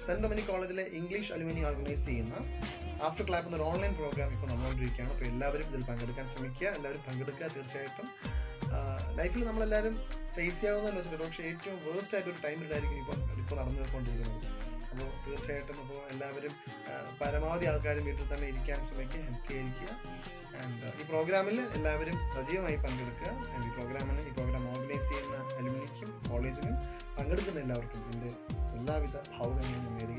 saint Dominic കോളേജിലെ English alumni organise ചെയ്യുന്ന after clap എന്നൊരു ഓൺലൈൻ പ്രോഗ്രാം ഇപ്പോൾ നടന്നുകൊണ്ടിരിക്കുകയാണ് അപ്പോൾ എല്ലാവരും ഇതിൽ പങ്കെടുക്കാൻ ശ്രമിക്കുക എല്ലാവരും പങ്കെടുക്കുക തീർച്ചയായിട്ടും ലൈഫിൽ നമ്മളെല്ലാവരും ഫേസ് ചെയ്യാവുന്നതെന്ന് വെച്ചിട്ട് പക്ഷേ ഏറ്റവും വേസ്റ്റ് ആയിട്ട് ഒരു ടൈം ഇടായിരിക്കും ഇപ്പം ഇപ്പോൾ നടന്നുകൊണ്ടിരിക്കുന്നത് അപ്പോൾ തീർച്ചയായിട്ടും അപ്പോൾ എല്ലാവരും ആ, പരമാവധി ആൾക്കാരും വീട്ടിൽ തന്നെ ഇരിക്കാൻ ശ്രമിക്കുക ഹെൽത്തി ആയിരിക്കുക ആൻഡ് ഈ പ്രോഗ്രാമിൽ എല്ലാവരും സജീവമായി പങ്കെടുക്കുക ആൻഡ് ഈ പ്രോഗ്രാമിന് ഈ പ്രോഗ്രാം ഓർഗനൈസ് ചെയ്യുന്ന അലുമിനിക്കും കോളേജിനും പങ്കെടുക്കുന്ന എല്ലാവർക്കും എൻ്റെ എല്ലാവിധ ഭാവങ്ങളും നേരുകയാണ്